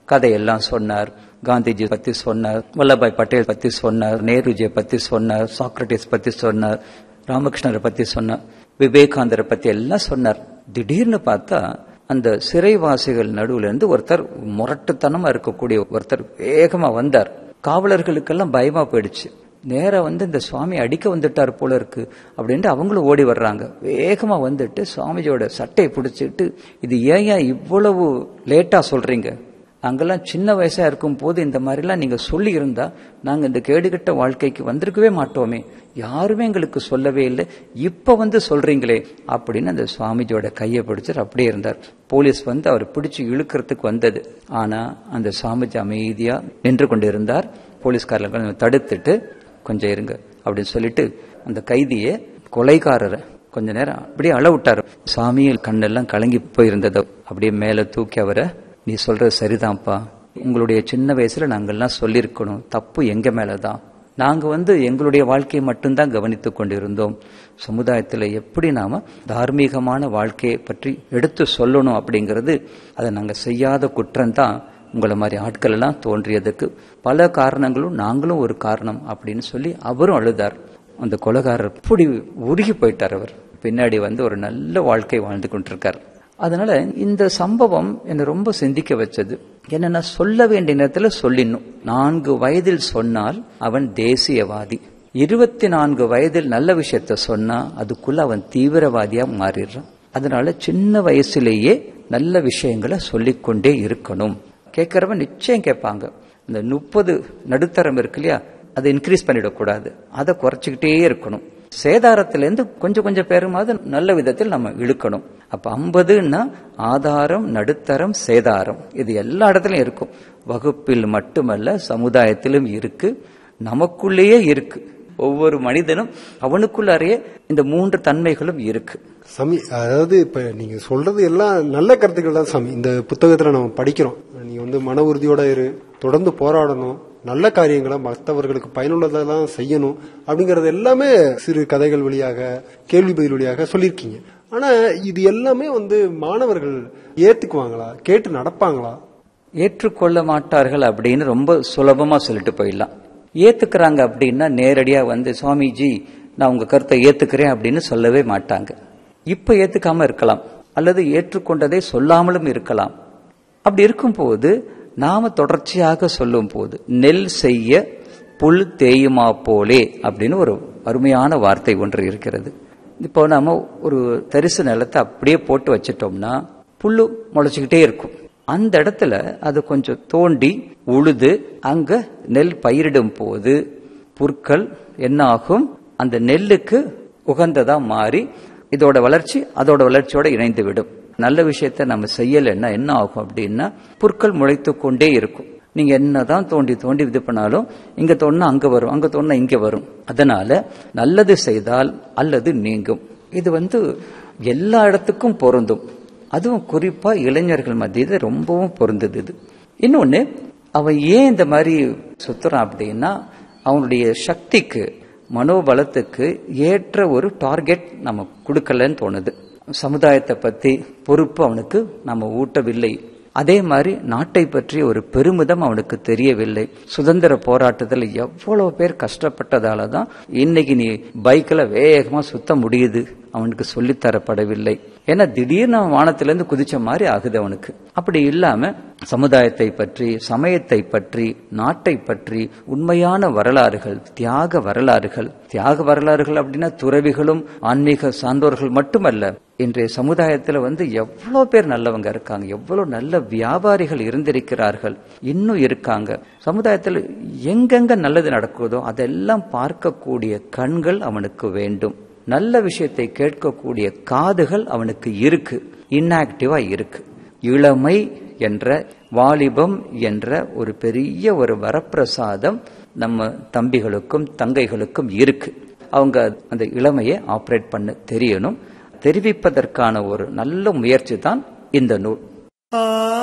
கதையெல்லாம் சொன்னார் காந்திஜி பத்தி சொன்னார் வல்லபாய் பட்டேல் பத்தி சொன்னார் நேருஜியை பத்தி சொன்னார் சாக்ரட்டிஸ் பத்தி சொன்னார் ராமகிருஷ்ணரை பத்தி சொன்னார் விவேகானந்தரை பத்தி எல்லாம் சொன்னார் திடீர்னு பார்த்தா அந்த சிறைவாசிகள் நடுவுல இருந்து ஒருத்தர் முரட்டுத்தனமா இருக்கக்கூடிய ஒருத்தர் வேகமா வந்தார் காவலர்களுக்கெல்லாம் பயமா போயிடுச்சு நேரா வந்து இந்த சுவாமி அடிக்க வந்துட்டார் போல இருக்கு அப்படின்ட்டு அவங்களும் ஓடி வர்றாங்க வேகமா வந்துட்டு சுவாமிஜியோட சட்டையை பிடிச்சிட்டு இது ஏன் ஏன் இவ்வளவு லேட்டா சொல்றீங்க நாங்கெல்லாம் சின்ன வயசா இருக்கும் போது இந்த மாதிரிலாம் நீங்க சொல்லி இருந்தா நாங்க இந்த கேடுகட்ட வாழ்க்கைக்கு வந்திருக்கவே மாட்டோமே யாருமே எங்களுக்கு சொல்லவே இல்லை இப்ப வந்து சொல்றீங்களே அப்படின்னு அந்த சுவாமிஜியோட கையை பிடிச்சார் அப்படியே இருந்தார் போலீஸ் வந்து அவர் பிடிச்சு இழுக்கிறதுக்கு வந்தது ஆனா அந்த சுவாமிஜி அமைதியா நின்று கொண்டு இருந்தார் போலீஸ்காரர்கள் தடுத்துட்டு கொஞ்சம் இருங்க அப்படின்னு சொல்லிட்டு அந்த கைதியை கொலைகாரரை கொஞ்ச நேரம் அப்படியே அள விட்டாரு சாமியில் கண்ணெல்லாம் கலங்கி போயிருந்தது அப்படியே மேல தூக்கி அவரை நீ சொல்றது சரிதான்ப்பா உங்களுடைய சின்ன வயசுல நாங்கெல்லாம் சொல்லியிருக்கணும் தப்பு எங்க மேலதான் நாங்க வந்து எங்களுடைய வாழ்க்கையை மட்டும்தான் கவனித்துக் கொண்டிருந்தோம் சமுதாயத்தில் எப்படி நாம தார்மீகமான வாழ்க்கையை பற்றி எடுத்து சொல்லணும் அப்படிங்கிறது அதை நாங்க செய்யாத குற்றம் தான் உங்களை மாதிரி ஆட்கள் எல்லாம் தோன்றியதுக்கு பல காரணங்களும் நாங்களும் ஒரு காரணம் அப்படின்னு சொல்லி அவரும் அழுதார் அந்த கொலகாரர் இப்படி உருகி போயிட்டார் அவர் பின்னாடி வந்து ஒரு நல்ல வாழ்க்கை வாழ்ந்து கொண்டிருக்கார் அதனால இந்த சம்பவம் என்னை ரொம்ப சிந்திக்க வச்சது என்னன்னா சொல்ல வேண்டிய நேரத்தில் சொல்லிடணும் நான்கு வயதில் சொன்னால் அவன் தேசியவாதி இருபத்தி நான்கு வயதில் நல்ல விஷயத்த சொன்னா அதுக்குள்ள அவன் தீவிரவாதியா மாறிடுறான் அதனால சின்ன வயசுலேயே நல்ல விஷயங்களை சொல்லிக்கொண்டே இருக்கணும் கேட்கறவன் நிச்சயம் கேட்பாங்க இந்த முப்பது நடுத்தரம் இருக்கு இல்லையா அதை இன்க்ரீஸ் பண்ணிடக்கூடாது அதை குறைச்சிக்கிட்டே இருக்கணும் சேதாரத்திலேருந்து கொஞ்சம் கொஞ்சம் பேருமாவது நல்ல விதத்தில் நம்ம இழுக்கணும் அப்ப ஐம்பதுன்னா ஆதாரம் நடுத்தரம் சேதாரம் இது எல்லா இடத்துலயும் இருக்கும் வகுப்பில் மட்டுமல்ல சமுதாயத்திலும் இருக்கு நமக்குள்ளேயே இருக்கு ஒவ்வொரு மனிதனும் அவனுக்குள்ளாரையே இந்த மூன்று தன்மைகளும் இருக்கு சாமி அதாவது இப்ப நீங்க சொல்றது எல்லாம் நல்ல கருத்துக்கள் தான் சாமி இந்த புத்தகத்துல நம்ம படிக்கிறோம் நீ வந்து மன உறுதியோட இரு தொடர்ந்து போராடணும் நல்ல காரியங்களை மற்றவர்களுக்கு பயனுள்ளதெல்லாம் செய்யணும் அப்படிங்கறது எல்லாமே சிறு கதைகள் வழியாக கேள்வி பதில் வழியாக சொல்லியிருக்கீங்க ஆனா இது எல்லாமே வந்து மாணவர்கள் ஏத்துக்குவாங்களா கேட்டு நடப்பாங்களா ஏற்றுக்கொள்ள மாட்டார்கள் அப்படின்னு ரொம்ப சுலபமா சொல்லிட்டு போயிடலாம் ஏத்துக்கிறாங்க அப்படின்னா நேரடியா வந்து சுவாமிஜி நான் உங்க கருத்தை ஏத்துக்கிறேன் அப்படின்னு சொல்லவே மாட்டாங்க இப்ப ஏத்துக்காம இருக்கலாம் அல்லது ஏற்றுக்கொண்டதை சொல்லாமலும் இருக்கலாம் அப்படி இருக்கும்போது நாம தொடர்ச்சியாக சொல்லும் போது நெல் செய்ய புல் தேயுமா போலே அப்படின்னு ஒரு அருமையான வார்த்தை ஒன்று இருக்கிறது இப்போ நாம ஒரு தரிசு நிலத்தை அப்படியே போட்டு வச்சிட்டோம்னா புல்லு முளைச்சுக்கிட்டே இருக்கும் அந்த இடத்துல அது கொஞ்சம் தோண்டி உழுது அங்க நெல் பயிரிடும் போது புற்கள் என்ன ஆகும் அந்த நெல்லுக்கு உகந்ததா மாறி இதோட வளர்ச்சி அதோட வளர்ச்சியோட இணைந்து விடும் நல்ல விஷயத்த நம்ம செய்யலைன்னா என்ன ஆகும் அப்படின்னா புற்கள் முளைத்து கொண்டே இருக்கும் நீங்க என்னதான் தோண்டி தோண்டி இது பண்ணாலும் இங்க தோணுனா அங்க வரும் அங்க தோணுனா இங்க வரும் அதனால நல்லது செய்தால் அல்லது நீங்கும் இது வந்து எல்லா இடத்துக்கும் பொருந்தும் அதுவும் குறிப்பா இளைஞர்கள் மத்தியில் ரொம்பவும் பொருந்தது இது இன்னொன்னு அவன் ஏன் இந்த மாதிரி சுத்துறான் அப்படின்னா அவனுடைய சக்திக்கு மனோபலத்துக்கு ஏற்ற ஒரு டார்கெட் நம்ம கொடுக்கலன்னு தோணுது சமுதாயத்தை பத்தி பொறுப்பு அவனுக்கு நம்ம ஊட்டவில்லை அதே மாதிரி நாட்டை பற்றி ஒரு பெருமிதம் அவனுக்கு தெரியவில்லை சுதந்திர போராட்டத்தில் எவ்வளவு பேர் கஷ்டப்பட்டதால தான் இன்னைக்கு நீ பைக்ல வேகமா சுத்த முடியுது அவனுக்கு சொல்லித்தரப்படவில்லை ஏன்னா திடீர்னு அவன் வானத்திலிருந்து குதிச்ச மாதிரி ஆகுது அவனுக்கு அப்படி இல்லாம சமுதாயத்தை பற்றி சமயத்தை பற்றி நாட்டை பற்றி உண்மையான வரலாறுகள் தியாக வரலாறுகள் தியாக வரலாறுகள் அப்படின்னா துறவிகளும் ஆன்மீக சான்றோர்கள் மட்டுமல்ல இன்றைய சமுதாயத்துல வந்து எவ்வளவு பேர் நல்லவங்க இருக்காங்க எவ்வளவு நல்ல வியாபாரிகள் இருந்திருக்கிறார்கள் இன்னும் இருக்காங்க சமுதாயத்தில் எங்கெங்க நல்லது நடக்குதோ அதெல்லாம் பார்க்கக்கூடிய கண்கள் அவனுக்கு வேண்டும் நல்ல விஷயத்தை கேட்கக்கூடிய காதுகள் அவனுக்கு இருக்கு இன்ஆக்டிவா இருக்கு இளமை என்ற வாலிபம் என்ற ஒரு பெரிய ஒரு வரப்பிரசாதம் நம்ம தம்பிகளுக்கும் தங்கைகளுக்கும் இருக்கு அவங்க அந்த இளமையை ஆப்ரேட் பண்ண தெரியணும் தெரிவிப்பதற்கான ஒரு நல்ல முயற்சி தான் இந்த நூல்